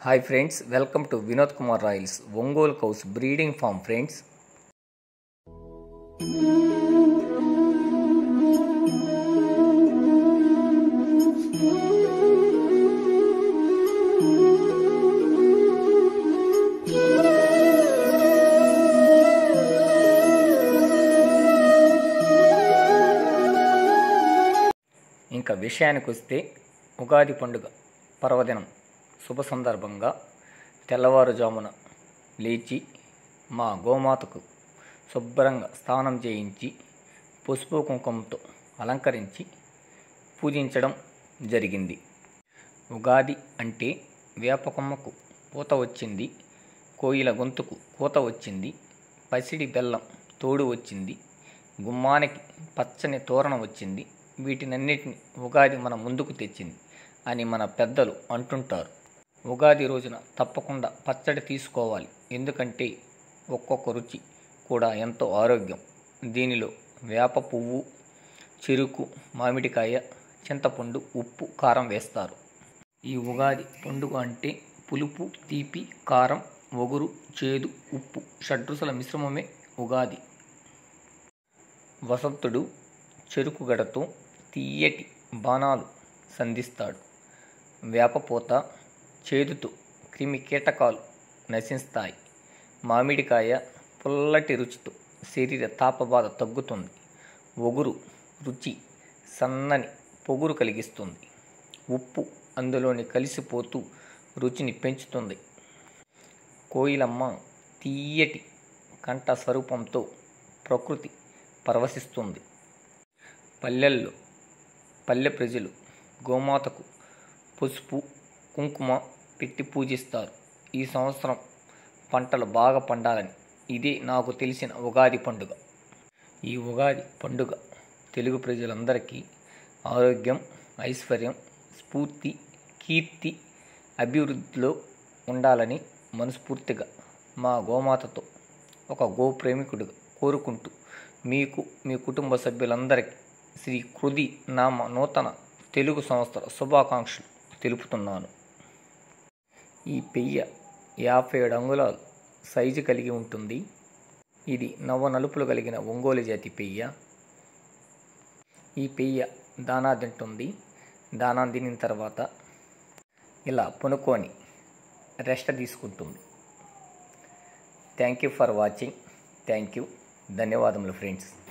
hi friends welcome to Vinod Kumar Royals Ongole cows breeding farm friends ఇంకా విషయానికి వస్తే ఉగాది పండుగ పర్వదినం శుభ సందర్భంగా తెల్లవారుజామున లేచి మా గోమాతకు శుభ్రంగా స్నానం చేయించి పసుపు కుంకుమతో అలంకరించి పూజించడం జరిగింది ఉగాది అంటే వేప కొమ్మకు పూత వచ్చింది కోయిల గొంతుకు కూత వచ్చింది పసిడి బెల్లం తోడు వచ్చింది గుమ్మానికి పచ్చని తోరణ వచ్చింది వీటినన్నిటిని ఉగాది మన ముందుకు తెచ్చింది అని మన పెద్దలు అంటుంటారు ఉగాది రోజున తప్పకుండా పచ్చడి తీసుకోవాలి ఎందుకంటే ఒక్కొక్క రుచి కూడా ఎంతో ఆరోగ్యం దీనిలో వేప పువ్వు చెరుకు మామిడికాయ చింతపండు ఉప్పు కారం వేస్తారు ఈ ఉగాది పండుగ అంటే పులుపు తీపి కారం ఒగురు చేదు ఉప్పు షడ్రుసుల మిశ్రమమే ఉగాది వసంతుడు చెరుకు గడతో తీయటి బాణాలు సంధిస్తాడు వేపపూత చేదుతో క్రిమి కీటకాలు నశిస్తాయి మామిడికాయ పుల్లటి రుచితో శరీర తాపబాధ తగ్గుతుంది ఒగురు రుచి సన్నని పొగురు కలిగిస్తుంది ఉప్పు అందులోని కలిసిపోతూ రుచిని పెంచుతుంది కోయిలమ్మ తీయటి కంఠ స్వరూపంతో ప్రకృతి పరవశిస్తుంది పల్లెల్లో పల్లె ప్రజలు గోమాతకు పసుపు కుంకుమ పెట్టి పూజిస్తారు ఈ సంవత్సరం పంటలు బాగా పండాలని ఇదే నాకు తెలిసిన ఉగాది పండుగ ఈ ఉగాది పండుగ తెలుగు ప్రజలందరికీ ఆరోగ్యం ఐశ్వర్యం స్ఫూర్తి కీర్తి అభివృద్ధిలో ఉండాలని మనస్ఫూర్తిగా మా గోమాతతో ఒక గోప్రేమికుడిగా కోరుకుంటూ మీకు మీ కుటుంబ సభ్యులందరికీ శ్రీ కృది నామ నూతన తెలుగు సంవత్సర శుభాకాంక్షలు తెలుపుతున్నాను ఈ పెయ్య యాభై ఏడు అంగుళాలు సైజు కలిగి ఉంటుంది ఇది నవ నలుపులు కలిగిన ఒంగోలు జాతి పెయ్య ఈ పెయ్య దానా తింటుంది దానా తినిన తర్వాత ఇలా పునుకొని రెస్ట్ తీసుకుంటుంది thank you for watching thank you ధన్యవాదములు ఫ్రెండ్స్